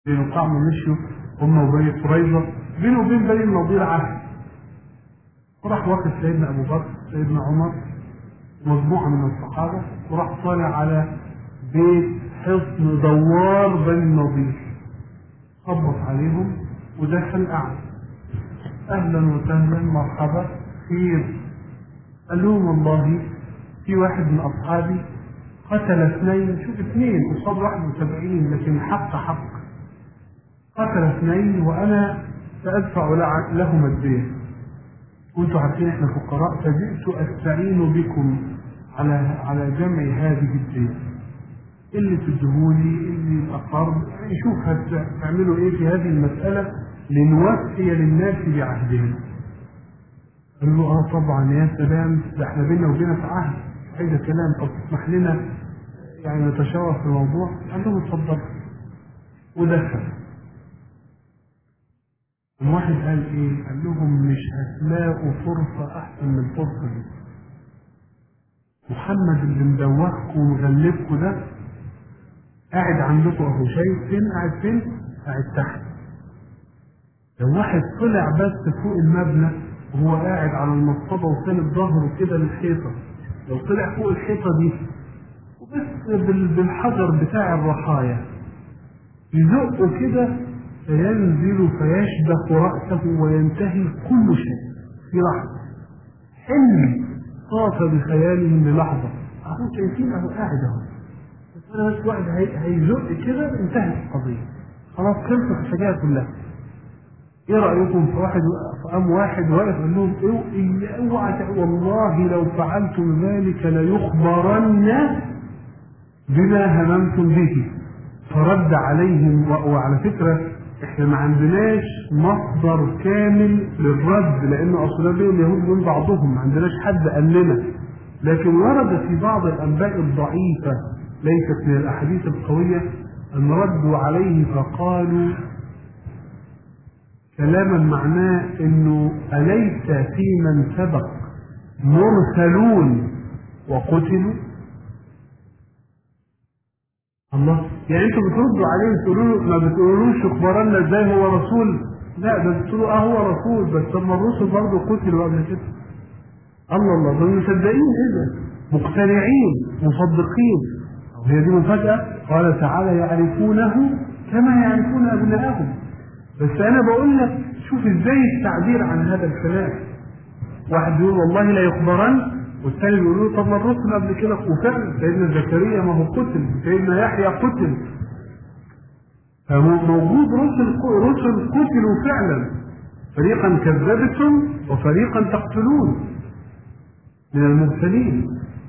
بين طعم مشيوا هم وبني قريظة بينه وبين بني النضير عهد وراح واخد سيدنا أبو بكر سيدنا عمر مجموعة من الصحابة وراح طالع على بيت حصن دوار بني النضير خبط عليهم ودخل قعد أهلا وسهلا مرحبا خير قال لهم والله في واحد من أصحابي قتل اثنين شوف اثنين قصاد 71 لكن الحق حق قتل اثنين وأنا سأدفع لع- لهما الدين وانتم عارفين احنا فقراء فجئت استعين بكم على على جمع هذه الدين اللي تدهوني اللي الاقرب يعني شوف هتعملوا ايه في هذه المساله لنوفي للناس بعهدهم قال له اه طبعا يا سلام ده احنا بينا وبينك عهد عايز كلام طب تسمح لنا يعني نتشاور في الموضوع قال له اتفضل ودخل واحد قال ايه قال لهم مش هتلاقوا فرصة احسن من الفرصة دي محمد اللي مدوخكم ومغلبكم ده قاعد عندكم اهو شايف فين قاعد فين قاعد تحت لو واحد طلع بس فوق المبنى وهو قاعد على المصطبة وساند ظهره كده للحيطة لو طلع فوق الحيطة دي وبس بال- بالحجر بتاع الرحايا يزقه كده فينزل فيشبك رأسه وينتهي كل شيء في لحظة حلم طاف بخيالهم للحظة أهو شايفين أهو قاعد أهو بس أنا بس واحد هي- هيزق كده انتهت القضية خلاص خلصت الحكاية كلها ايه رايكم في واحد فقام واحد واقف قال لهم إيه- إيه- اوعى تع- والله لو فعلتم ذلك ليخبرن بما هممتم به فرد عليهم و- وعلى فكره احنا ما عندناش مصدر كامل للرد لان اصلا بين اليهود من بعضهم ما عندناش حد قال لنا لكن ورد في بعض الانباء الضعيفه ليست من الاحاديث القويه ان ردوا عليه فقالوا كلاما معناه انه اليس في من سبق مرسلون وقتلوا الله يعني انتوا بتردوا عليه تقولوا له ما بتقولوش اخبرنا ازاي هو رسول لا ده بتقولوا اه هو رسول بس طب ما الرسل برضه قتلوا قبل كده الله الله دول مصدقين ايه ده مقتنعين مصدقين وهي دي مفاجأة قال تعالى يعرفونه كما يعرفون أبناءهم بس أنا بقول لك شوف إزاي التعبير عن هذا الكلام واحد يقول والله لا يخبرن والثاني بيقول له طب ما الرسل قبل كده وفعلا سيدنا زكريا ما هو قتل سيدنا يحيى قتل فموجود رسل رسل قتلوا فعلا فريقا كذبتم وفريقا تقتلون من المرسلين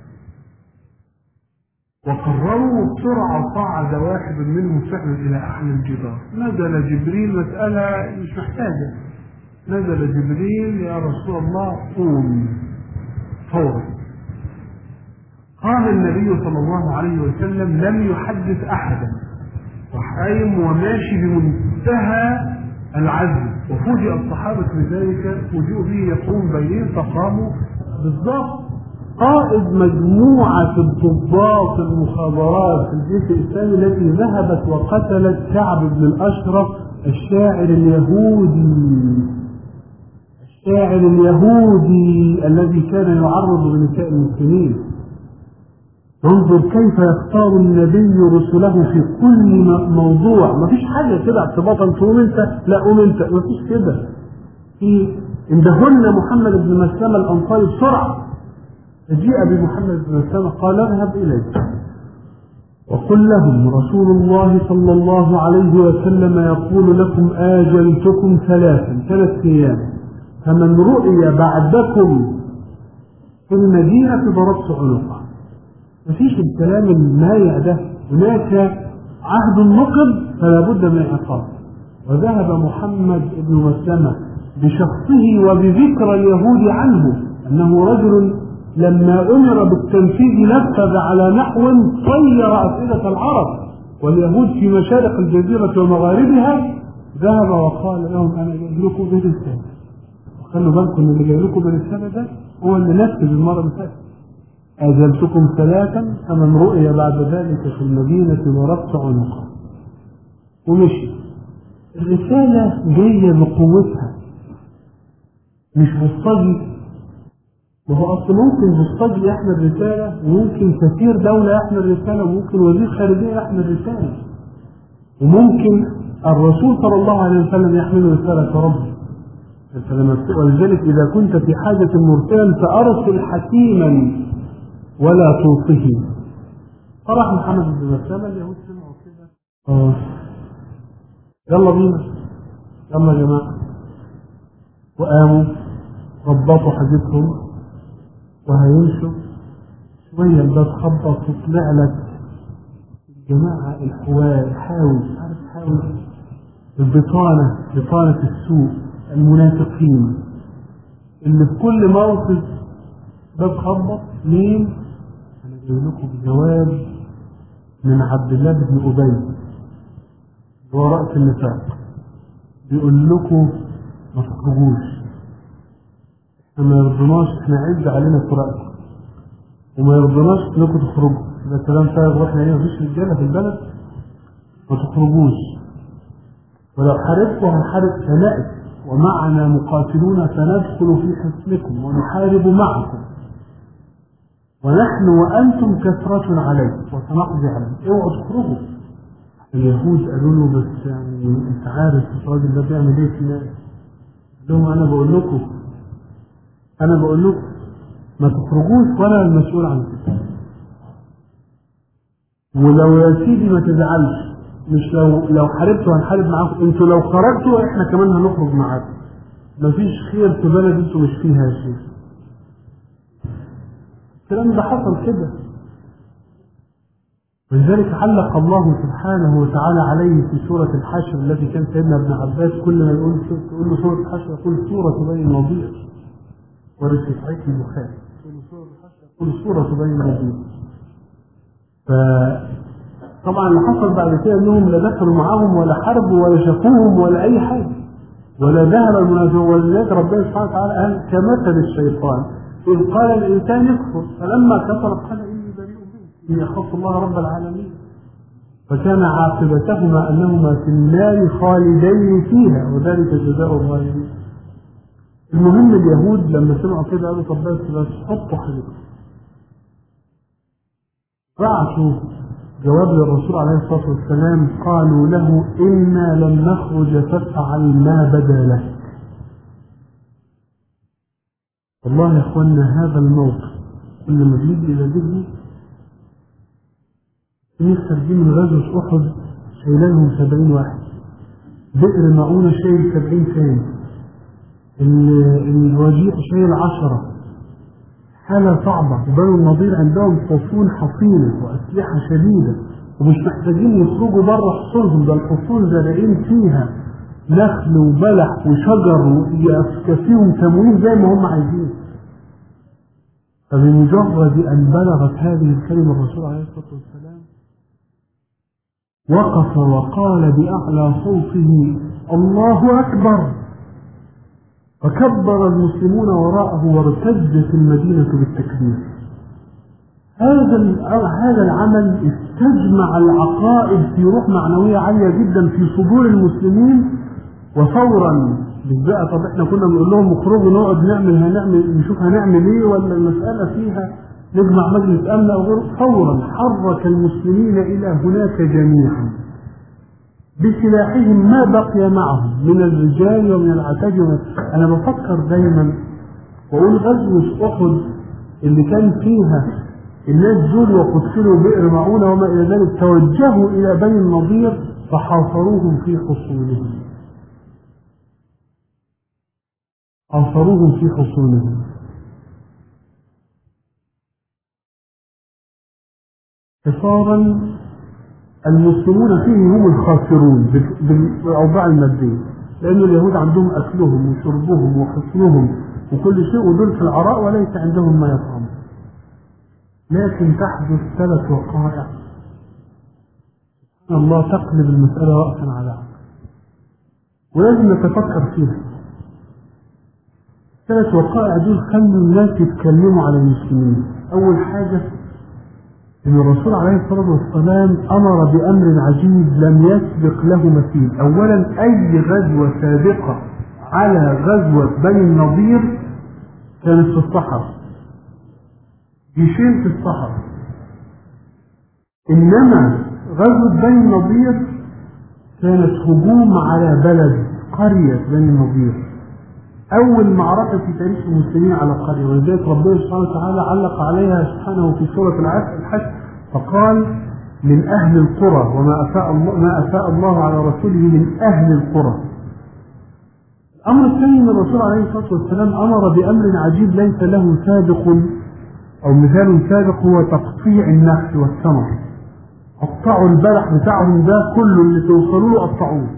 وقرروا بسرعة صعد واحد منهم فعلا إلى أعلى الجبال نزل جبريل مسألة مش محتاجة نزل جبريل يا رسول الله قوم فورا قام النبي صلى الله عليه وسلم لم يحدث أحدا وحايم وماشي بمنتهى العزم وفوجئ الصحابة بذلك فوجئوا به يقوم بينهم فقاموا بالضبط قائد مجموعة الضباط المخابرات في الجيش الإسلامي التي ذهبت وقتلت كعب بن الأشرف الشاعر اليهودي الشاعر اليهودي الذي كان يعرض بنساء المسلمين انظر كيف يختار النبي رسله في كل م- موضوع ما فيش حاجة كده اعتباطا تقوم انت لا قوم انت ما فيش كده في اندهن محمد بن مسلمة الأنصاري بسرعة فجيء بمحمد بن مسلمة قال اذهب إليه وقل لهم رسول الله صلى الله عليه وسلم يقول لكم آجلتكم ثلاثا ثلاث أيام فمن رؤي بعدكم في المدينة ضربت عنقه مفيش الكلام المايع ده هناك عهد نقض فلا بد من عقاب وذهب محمد بن مسلمة بشخصه وبذكر اليهود عنه أنه رجل لما أمر بالتنفيذ نفذ على نحو طير أفئدة العرب واليهود في مشارق الجزيرة ومغاربها ذهب وقال لهم أنا جاي لكم برسالة وخلوا بالكم إن اللي جاي لكم برسالة ده هو اللي نفذ المرة اللي فاتت أجلتكم ثلاثا فمن رؤي بعد ذلك في المدينة ضربت عنقه ومشي الرسالة جاية بقوتها مش بوسطجي ما هو أصل ممكن بوسطجي يحمل رسالة وممكن سفير دولة يحمل رسالة وممكن وزير خارجية يحمل رسالة وممكن الرسول صلى الله عليه وسلم يحمل رسالة ربه ولذلك إذا كنت في حاجة مرسلا فأرسل حكيما ولا توصه فرح محمد بن مسلمة اليهود سمعوا كده اه يلا بينا يلا يا جماعة وقاموا ربطوا حاجتهم وهيمشوا شوية الباب خبط وطلع لك الجماعة الحوار حاول عارف حاول البطانة بطانة السوق المنافقين اللي في كل موقف باب خبط مين؟ أنا جاي لكم جواب من عبد الله بن أبي هو رأس النفاق بيقول لكم ما تخرجوش احنا ما يرضناش احنا عز علينا فراقكم وما يرضناش انكم تخرجوا ده كلام فارغ واحنا ايه مفيش رجاله في البلد ما تخرجوش ولو حاربتوا هنحارب سنائب ومعنا مقاتلون سندخل في حصنكم ونحارب معكم ونحن وأنتم كثرة عليكم وسنقضي عليكم اوعوا تخرجوا اليهود قالوا له بس يعني انت عارف الراجل ده بيعمل ايه في الناس قال لهم انا بقول لكم انا بقول لكم ما تخرجوش وانا المسؤول عن كده ولو يا سيدي ما تزعلش مش لو لو حاربتوا هنحارب معاكم انتوا لو خرجتوا احنا كمان هنخرج معاكم مفيش خير في بلد انتوا مش فيها يا شيخ الكلام ده حصل كده ولذلك علق الله سبحانه وتعالى عليه في سورة الحشر التي كان سيدنا ابن عباس كل ما يقول تقول له سورة الحشر يقول سورة بني النضير ورث صحيح البخاري يقول سورة الحشر يقول سورة بني النضير فطبعا اللي حصل بعد كده انهم لا دخلوا معاهم ولا حاربوا ولا شافوهم ولا اي حاجه ولا ذهب المنافقون ولذلك ربنا سبحانه وتعالى قال كمثل الشيطان إذ قال الإنسان يكفر فلما كفر قال إني بريء منك إني أخاف الله رب العالمين فكان عاقبتهما أنهما في النار خالدين فيها وذلك جزاء الظالمين المهم اليهود لما سمعوا كده قالوا طب بس بس حطوا حاجتكم بعثوا جواب للرسول عليه الصلاة والسلام قالوا له إنا لم نخرج فافعل ما بدا لك والله يا اخوانا هذا الموقف كل ما بيجي الى ذهني نفسر دي من غزوة أحد شايلانهم سبعين واحد بئر معونة شايل سبعين ثاني الوجيء شايل عشرة حالة صعبة وبنو النضير عندهم حصون حصينة وأسلحة شديدة ومش محتاجين يخرجوا بره حصونهم ده الحصون زارعين فيها نخل وبلح وشجر ويكفيهم تموين زي ما هم عايزين فبمجرد أن بلغت هذه الكلمة الرسول عليه الصلاة والسلام وقف وقال بأعلى صوته الله أكبر فكبر المسلمون وراءه وارتجت المدينة بالتكبير هذا هذا العمل استجمع العقائد في روح معنوية عالية جدا في صدور المسلمين وفورا بقى طب احنا كنا بنقول لهم اخرجوا نقعد نعمل هنعمل نشوف هنعمل ايه ولا المسألة فيها نجمع مجلس امن او غيره فورا حرك المسلمين الى هناك جميعا بسلاحهم ما بقي معهم من الرجال ومن العتاج انا بفكر دايما واقول غزوة احد اللي كان فيها الناس دول وقتلوا بئر معونة وما الى ذلك توجهوا الى بني النضير فحاصروهم في حصونهم حاصروهم في حصونهم حصارا المسلمون فيه هم الخاسرون بالاوضاع الماديه لان اليهود عندهم اكلهم وشربهم وحصنهم وكل شيء ودول في العراء وليس عندهم ما يطعمون لكن تحدث ثلاث وقائع سبحان الله تقلب المساله راسا على عقل ولازم نتفكر فيها ثلاث وقائع دول خلوا الناس يتكلموا على المسلمين أول حاجة ان الرسول عليه الصلاه والسلام امر بامر عجيب لم يسبق له مثيل اولا اي غزوه سابقه على غزوه بني النضير كانت في الصحراء جيشين في الصحراء انما غزوه بني النضير كانت هجوم على بلد قريه بني النضير أول معركة في تاريخ المسلمين على قرية ولذلك ربنا سبحانه وتعالى علق عليها سبحانه في سورة الحج فقال من أهل القرى وما أفاء الله ما أفاء الله على رسوله من أهل القرى. الأمر الثاني أن الرسول عليه الصلاة والسلام أمر بأمر عجيب ليس له سابق أو مثال سابق هو تقطيع النخل والثمر. قطعوا البلح بتاعهم ده كله اللي توصلوا له قطعوه.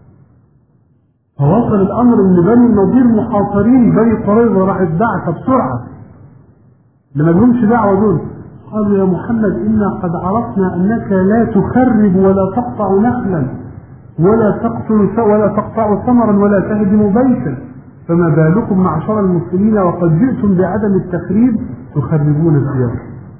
فوصل الامر ان بني النضير محاصرين بني قريظه راحت بعثه بسرعه اللي ما لهمش دعوه دول قالوا يا محمد انا قد عرفنا انك لا تخرب ولا تقطع نخلا ولا تقتل ولا تقطع ثمرا ولا تهدم بيتا فما بالكم معشر المسلمين وقد جئتم بعدم التخريب تخربون الديار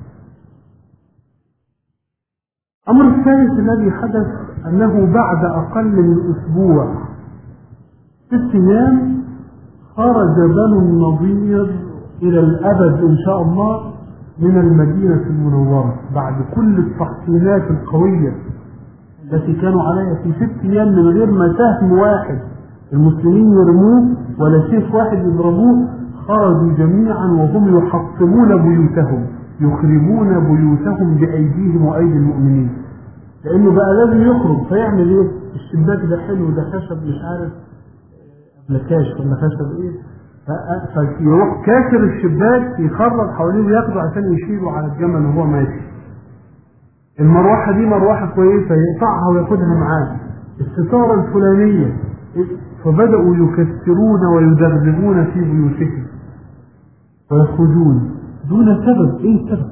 الامر الثالث الذي حدث انه بعد اقل من اسبوع ست ايام خرج بنو النضير الى الابد ان شاء الله من المدينة المنورة بعد كل التحصينات القوية التي كانوا عليها في ست ايام من غير ما سهم واحد المسلمين يرموه ولا سيف واحد يضربوه خرجوا جميعا وهم يحطمون بيوتهم يخربون بيوتهم بايديهم وايدي المؤمنين لانه بقى لازم يخرج فيعمل ايه؟ الشباك ده حلو ده خشب مش عارف نكاش ولا خشب ايه فيروح كاسر الشباك يخرج حواليه وياخده عشان يشيله على الجمل وهو ماشي المروحة دي مروحة كويسة يقطعها وياخدها معاه الستارة الفلانية فبدأوا يكسرون ويدغدغون في بيوتهم ويخرجون دون سبب ايه السبب؟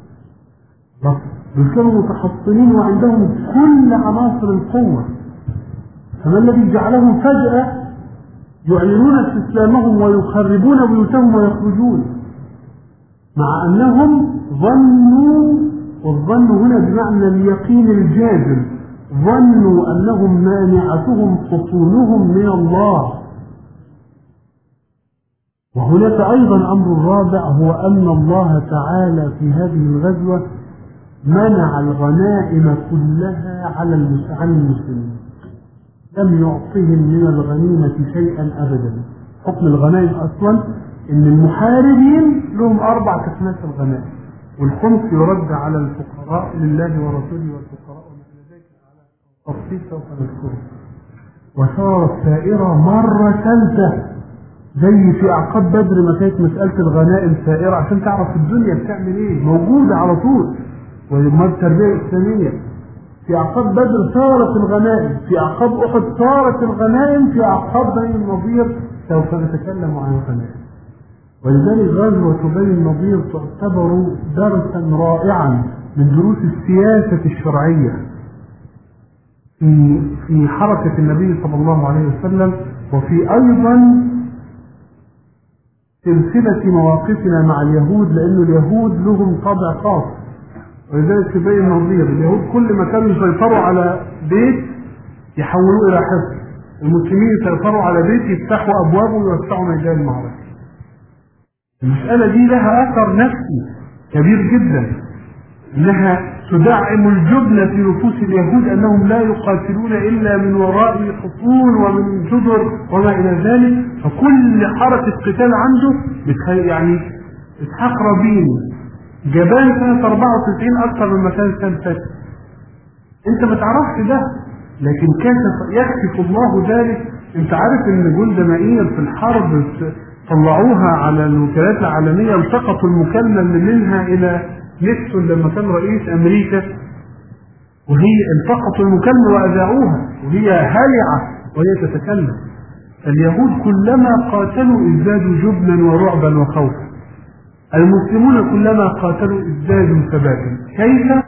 دول كانوا متحصنين وعندهم كل عناصر القوة فما الذي جعلهم فجأة يعلنون استسلامهم ويخربون بيوتهم ويخرجون مع انهم ظنوا والظن هنا بمعنى اليقين الجازم ظنوا انهم مانعتهم حصونهم من الله وهناك ايضا امر رابع هو ان الله تعالى في هذه الغزوه منع الغنائم كلها على عن المسلمين لم يعطهم من الغنيمة شيئا أبدا حكم الغنائم أصلا إن المحاربين لهم أربع قسمات الغنائم والخمس يرد على الفقراء لله ورسوله والفقراء وما إلى ذلك على تفصيل سوف نذكره وصارت سائرة مرة ثالثة زي في أعقاب بدر ما كانت مسألة الغنائم سائرة عشان تعرف الدنيا بتعمل إيه موجودة على طول وما التربية الإسلامية في أعقاب بدر صارت الغنائم في أعقاب أحد صارت الغنائم في أعقاب بني النضير سوف نتكلم عن الغنائم ولذلك غزوة بني النضير تعتبر درسا رائعا من دروس السياسة الشرعية في في حركة النبي صلى الله عليه وسلم وفي أيضا سلسلة مواقفنا مع اليهود لأن اليهود لهم طابع خاص ولذلك في بني النضير اليهود كل ما كانوا يسيطروا على بيت يحولوه الى حصن المسلمين يسيطروا على بيت يفتحوا ابوابه ويوسعوا ميدان المعركه المسألة دي لها أثر نفسي كبير جدا إنها تدعم الجبن في نفوس اليهود أنهم لا يقاتلون إلا من وراء حصون ومن جدر وما إلى ذلك فكل حركة قتال عنده يعني إسحاق رابين جبان سنة 94 أكثر من مكان سنة فاتت أنت ما تعرفش ده لكن كشف يكشف الله ذلك أنت عارف إن جولدا مائير في الحرب طلعوها على الوكالات العالمية التقطوا المكمل منها إلى نيكسون لما كان رئيس أمريكا وهي التقطوا المكمل وأذاعوها وهي هلعة وهي تتكلم اليهود كلما قاتلوا ازدادوا جبنا ورعبا وخوفا المسلمون كلما قاتلوا ازدادوا ثباتا كيف